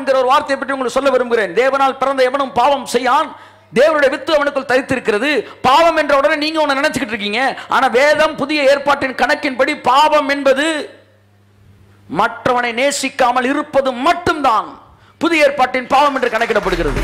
என்கிற ஒரு வார்த்தையை பற்றி உங்களுக்கு சொல்ல விரும்புகிறேன் தேவனால் பிறந்த எவனும் பாவம் செய்யான் தேவனுடைய வித்து அவனுக்குள் தரித்திருக்கிறது பாவம் என்ற உடனே நீங்க ஒன்று நினைச்சுக்கிட்டு இருக்கீங்க ஆனா வேதம் புதிய ஏற்பாட்டின் கணக்கின்படி பாவம் என்பது மற்றவனை நேசிக்காமல் இருப்பது மட்டும்தான் புதிய ஏற்பாட்டின் பாவம் என்று கணக்கிடப்படுகிறது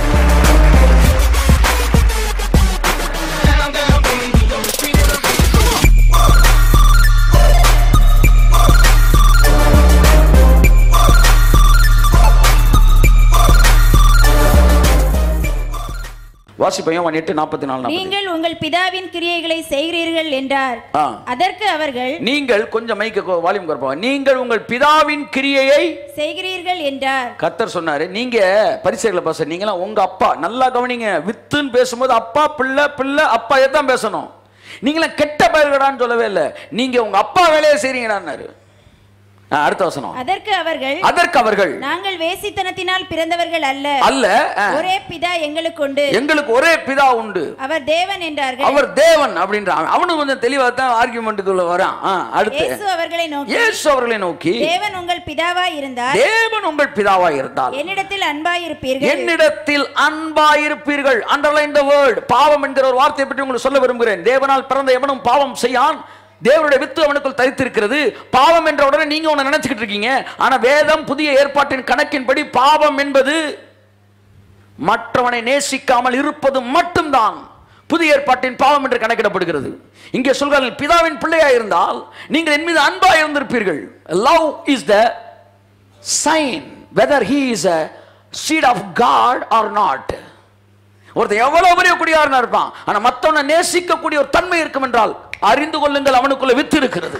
வாசிப்பையும் அவன் எட்டு நாற்பத்தி நாலு நாற்பது நீங்கள் உங்கள் பிதாவின் கிரியைகளை செய்கிறீர்கள் என்றார் ஆ. அதற்கு அவர்கள் நீங்கள் கொஞ்சம் மைக்க வால்யூம் குறைப்பாங்க நீங்கள் உங்கள் பிதாவின் கிரியையை செய்கிறீர்கள் என்றார் கர்த்தர் சொன்னாரு நீங்க பரிசைகளை பேச நீங்களாம் உங்க அப்பா நல்லா கவனிங்க வித்துன்னு பேசும்போது அப்பா பிள்ளை பிள்ளை அப்பா தான் பேசணும் நீங்களாம் கெட்ட பயிர்களான்னு சொல்லவே இல்லை நீங்க உங்க அப்பா வேலையை செய்றீங்கடான்னாரு ஆ, அடுத்த வசனம் அதற்கு அவர்கள் அதற்கு அவர்கள் நாங்கள் வேசித்தனத்தினால் பிறந்தவர்கள் அல்ல அல்ல ஆ, ஒரே பிதா எங்களுக்கு உண்டு எங்களுக்கு ஒரே பிதா உண்டு அவர் தேவன் என்றார்கள் அவர் தேவன் அப்படின்றான் அவனும் கொஞ்சம் தெளிவா தான் ஆர்குமெண்ட்டுக்குள்ள வரான் ஆ, அடுத்து இயேசு அவர்களை நோக்கி இயேசு அவர்களை நோக்கி தேவன் உங்கள் பிதாவாய் இருந்தால் தேவன் உங்கள் பிதாவாய் இருந்தால் என்னிடத்தில் அன்பாயிருப்பீர்கள் என்னிடத்தில் அன்பாயிருப்பீர்கள் அண்டர்லைன் த வேர்ட் பாவம் என்கிற ஒரு வார்த்தையை பற்றி உங்களுக்கு சொல்ல விரும்புகிறேன் தேவனால் பிறந்த எவனும் பாவம் செய்யான் தேவனுடைய வித்து அவனுக்குள் தரித்திருக்கிறது பாவம் என்ற உடனே நீங்க ஒன்று நினைச்சுக்கிட்டு இருக்கீங்க ஆனா வேதம் புதிய ஏற்பாட்டின் கணக்கின்படி பாவம் என்பது மற்றவனை நேசிக்காமல் இருப்பது மட்டும்தான் புதிய ஏற்பாட்டின் பாவம் என்று கணக்கிடப்படுகிறது இங்கே சொல்கிறார்கள் பிதாவின் பிள்ளையா இருந்தால் நீங்கள் என் மீது அன்பா இருந்திருப்பீர்கள் love is the sign whether he is a seat of God or not ஒருத்தன் எவ்வளவு பெரிய குடியாரனா இருப்பான் ஆனா மத்தவனை நேசிக்கக்கூடிய ஒரு தன்மை இருக்கும் என்றால் அறிந்து கொள்ளுங்கள் அவனுக்குள்ள வித்து இருக்கிறது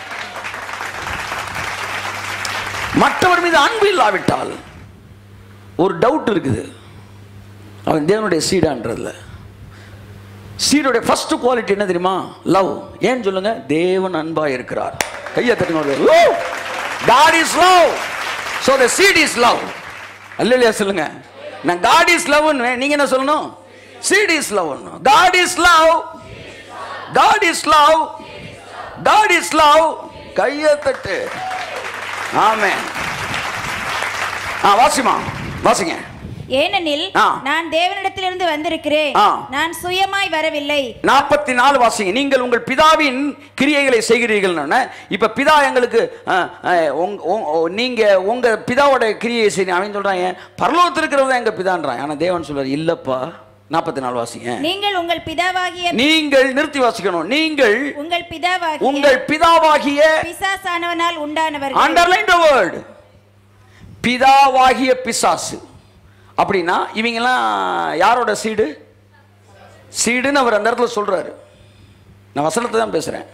மற்றவர் மீது அன்பு இல்லாவிட்டால் ஒரு டவுட் இருக்குது அவன் தேவனுடைய சீடான்றதுல சீடுடைய ஃபர்ஸ்ட் குவாலிட்டி என்ன தெரியுமா லவ் ஏன் சொல்லுங்க தேவன் அன்பா இருக்கிறார் கையை தட்டுங்க love God is love so the seat is love அல்லையா சொல்லுங்க நான் காட் இஸ் லவ்னு நீங்க என்ன சொல்லணும் seat is love God is love God is love God is love கையை தட்டு ஆமென் ஆ வாசிமா வாசிங்க ஏனெனில் ஆ. நான் தேவனிடத்திலிருந்து வந்திருக்கிறேன் ஆ. நான் சுயமாய் வரவில்லை நாற்பத்தி நாலு வாசிங்க நீங்கள் உங்கள் பிதாவின் கிரியைகளை செய்கிறீர்கள் இப்ப பிதா எங்களுக்கு அஹ், அஹ், உங்க- உங்க- உ- நீங்க உங்க பிதாவோட கிரியை செய்ய அவன் சொல்றாங்க பரலோகத்தில் இருக்கிறது எங்க பிதான்றான் ஆனா தேவன் சொல்றாரு இல்லப்பா நாற்பத்தி நாலு வாசிங்க நீங்கள் உங்கள் பிதாவாகிய நீங்கள் நிறுத்தி வாசிக்கணும் நீங்கள் உங்கள் பிதாவாகிய உங்கள் பிதாவாகிய பிசாசானவனால் உண்டானவர்கள் அண்டர்லைன் த வேர்ட் பிதாவாகிய பிசாசு அப்படின்னா இவங்கெல்லாம் யாரோட சீடு சீடுன்னு அவர் அந்த இடத்துல சொல்றாரு நான் வசனத்தை தான் பேசுறேன்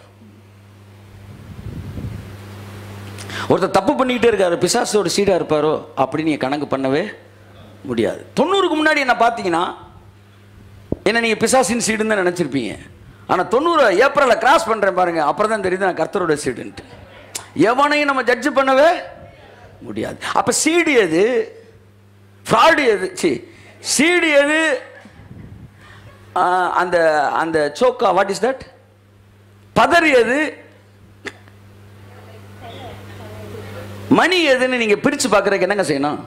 ஒருத்தர் தப்பு பண்ணிக்கிட்டே இருக்காரு பிசாசோட சீடா இருப்பாரோ அப்படி நீங்க கணக்கு பண்ணவே முடியாது தொண்ணூறுக்கு முன்னாடி என்ன பார்த்தீங்கன்னா என்ன நீங்க பிசாசின் சீடுன்னு தான் நினைச்சிருப்பீங்க ஆனா தொண்ணூறு ஏப்ரல்ல கிராஸ் பண்றேன் பாருங்க அப்புறம் தான் தெரியுது நான் கர்த்தரோட சீடுன்ட்டு எவனையும் நம்ம ஜட்ஜ் பண்ணவே முடியாது அப்ப சீடு எது ஃப்ராடு எது சி சீடு எது ஆ, அந்த அந்த சோக்கா வாட் இஸ் தட் பதர் எது மணி எதுன்னு நீங்க பிரிச்சு பார்க்கறதுக்கு என்னங்க செய்யணும்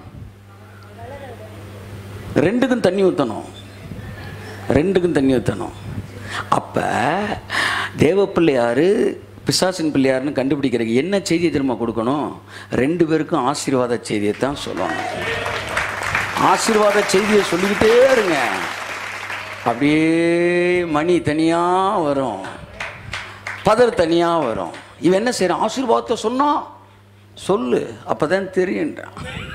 ரெண்டுக்கும் தண்ணி ஊற்றணும் ரெண்டுக்கும் தண்ணி ஊற்றணும் அப்போ தேவ பிள்ளையாரு பிசாசின் பிள்ளையாருன்னு கண்டுபிடிக்கிறதுக்கு என்ன செய்தியை திரும்ப கொடுக்கணும் ரெண்டு பேருக்கும் ஆசீர்வாத செய்தியை தான் சொல்லணும் ஆசீர்வாத செய்தியை சொல்லிக்கிட்டே இருங்க அப்படியே மணி தனியாக வரும் பதர் தனியாக வரும் இவன் என்ன செய்கிறான் ஆசீர்வாதத்தை சொன்னான் சொல்லு அப்போ தான் தெரியுன்றான்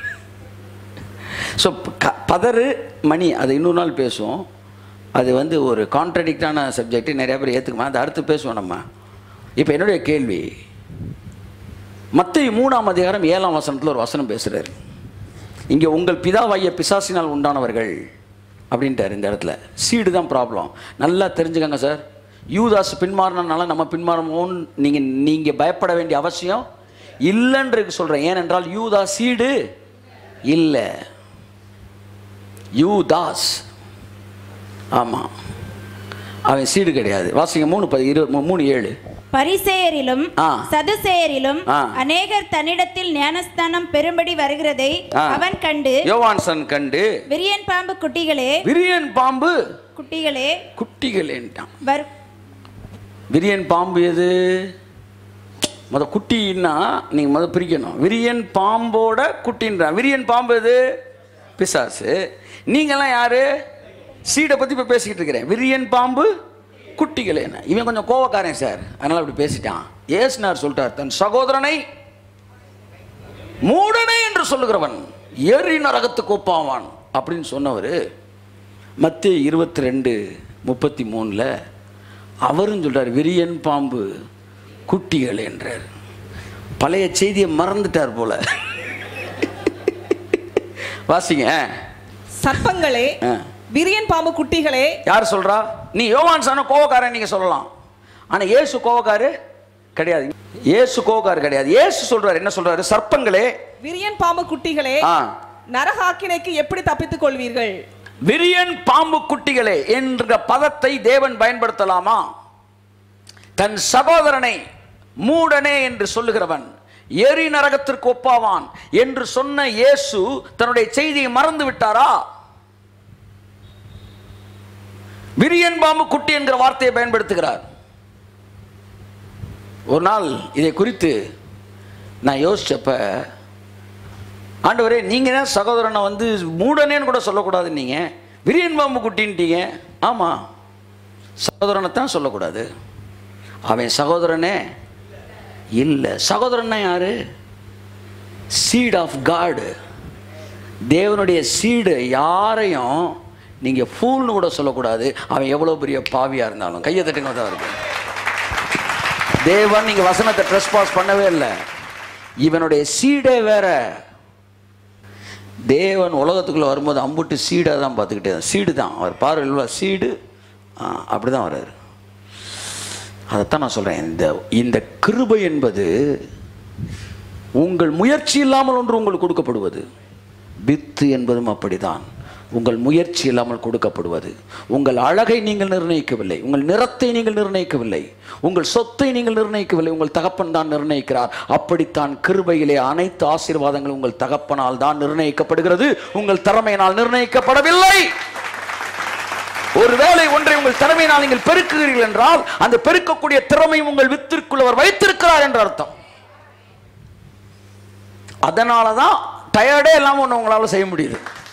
ஸோ பதறு மணி அது இன்னொரு நாள் பேசுவோம் அது வந்து ஒரு கான்ட்ரடிக்டான சப்ஜெக்ட் நிறைய பேர் ஏற்றுக்குமா அதை அடுத்து பேசுவோம் நம்ம இப்போ என்னுடைய கேள்வி மத்திய மூணாம் அதிகாரம் ஏழாம் வசனத்தில் ஒரு வசனம் பேசுகிறாரு இங்கே உங்கள் பிதாவாகிய பிசாசினால் உண்டானவர்கள் அப்படின்ட்டார் இந்த இடத்துல சீடு தான் ப்ராப்ளம் நல்லா தெரிஞ்சுக்கங்க சார் யூதாஸ் பின்மாறினால நம்ம பின்மாறமோன்னு நீங்கள் நீங்கள் பயப்பட வேண்டிய அவசியம் இல்லைன்றது சொல்கிறேன் ஏனென்றால் யூதா சீடு இல்லை யூதாஸ் ஆமாம் அவன் சீடு கிடையாது வாசிங்க மூணு பதி இரு மூ- மூணு ஏழு பரிசேயரிலும் ஆ. சதுசேயரிலும் ஆ. அநேகர் தன்னிடத்தில் ஞானஸ்தானம் பெறும்படி வருகிறதை ஆ. அவன் கண்டு யோவான்சன் கண்டு விரியன் பாம்பு குட்டிகளே விரியன் பாம்பு குட்டிகளே குட்டிகளேன்ட்டான் வர் விரியன் பாம்பு எது முத குட்டின்னா நீங்கள் முத பிரிக்கணும் விரியன் பாம்போட குட்டின்றான் விரியன் பாம்பு எது பிசாசு நீங்கெல்லாம் யாரு சீடை பற்றி இப்போ பேசிக்கிட்டு இருக்கிறேன் விரியன் பாம்பு குட்டிகளேன்னு இவன் கொஞ்சம் கோவக்காரன் சார் அதனால் அப்படி பேசிட்டான் ஏசுனார் சொல்லிட்டார் தன் சகோதரனை மூடனே என்று சொல்லுகிறவன் எரி நரகத்துக்கு ஒப்பாவான் அப்படின்னு சொன்னவர் மத்திய இருபத்தி ரெண்டு முப்பத்தி மூணில் அவரும் சொல்றார் விரியன் பாம்பு குட்டிகள் என்றார் பழைய செய்தியை மறந்துட்டார் போல வாசிங்க சர்ப்பங்களே ஆ. விரியன் பாம்பு குட்டிகளே யார் சொல்றா நீ யோவான் சான கோவக்காரன் நீங்க சொல்லலாம் ஆனா இயேசு கோவக்காரு கிடையாது இயேசு கோவக்காரு கிடையாது இயேசு சொல்றாரு என்ன சொல்றாரு சர்ப்பங்களே விரியன் பாம்பு குட்டிகளே ஆ நரகாக்கினைக்கு எப்படி தப்பித்துக் கொள்வீர்கள் விரியன் பாம்பு குட்டிகளே என்ற பதத்தை தேவன் பயன்படுத்தலாமா தன் சகோதரனை மூடனே என்று சொல்லுகிறவன் எரி நரகத்திற்கு ஒப்பாவான் என்று சொன்ன இயேசு தன்னுடைய செய்தியை மறந்து விட்டாரா விரியன் பாம்பு குட்டி என்கிற வார்த்தையை பயன்படுத்துகிறார் ஒரு நாள் இதை குறித்து நான் யோசிச்சப்ப ஆண்டவரே நீங்க தான் சகோதரனை வந்து மூடனேன்னு கூட சொல்லக்கூடாது நீங்க விரியன் பாம்பு குட்டின்ட்டீங்க ஆமா சகோதரனை தான் சொல்லக்கூடாது அவன் சகோதரனே இல்லை சகோதரன்னா யாரு சீட் ஆஃப் காடு தேவனுடைய சீடு யாரையும் நீங்க ஃபூல்னு கூட சொல்லக்கூடாது அவன் எவ்வளவு பெரிய பாவியா இருந்தாலும் கையை தட்டுங்க தான் இருக்கு தேவன் நீங்க வசனத்தை ட்ரெஸ் பாஸ் பண்ணவே இல்லை இவனுடைய சீடே வேற தேவன் உலகத்துக்குள்ள வரும்போது அம்புட்டு சீடாக தான் பார்த்துக்கிட்டே இருந்தார். சீடு தான் அவர் பார்வையில் சீடு அப்படி தான் வர்றாரு அதைத்தான் நான் சொல்கிறேன் இந்த இந்த கிருபை என்பது உங்கள் முயற்சி இல்லாமல் ஒன்று உங்களுக்கு கொடுக்கப்படுவது வித்து என்பதும் அப்படிதான் உங்கள் முயற்சி இல்லாமல் கொடுக்கப்படுவது உங்கள் அழகை நீங்கள் நிர்ணயிக்கவில்லை உங்கள் நிறத்தை நீங்கள் நிர்ணயிக்கவில்லை உங்கள் சொத்தை நீங்கள் நிர்ணயிக்கவில்லை உங்கள் தகப்பன் தான் நிர்ணயிக்கிறார் அப்படித்தான் கிருபையிலே அனைத்து ஆசீர்வாதங்களும் உங்கள் தகப்பனால் தான் நிர்ணயிக்கப்படுகிறது உங்கள் திறமையினால் நிர்ணயிக்கப்படவில்லை ஒருவேளை ஒன்றை உங்கள் திறமையினால் நீங்கள் பெருக்குகிறீர்கள் என்றால் அந்த பெருக்கக்கூடிய திறமையும் உங்கள் வித்திற்குள் அவர் வைத்திருக்கிறார் என்ற அர்த்தம் அதனால தான் டயர்டே இல்லாமல் ஒன்று உங்களால் செய்ய முடியுது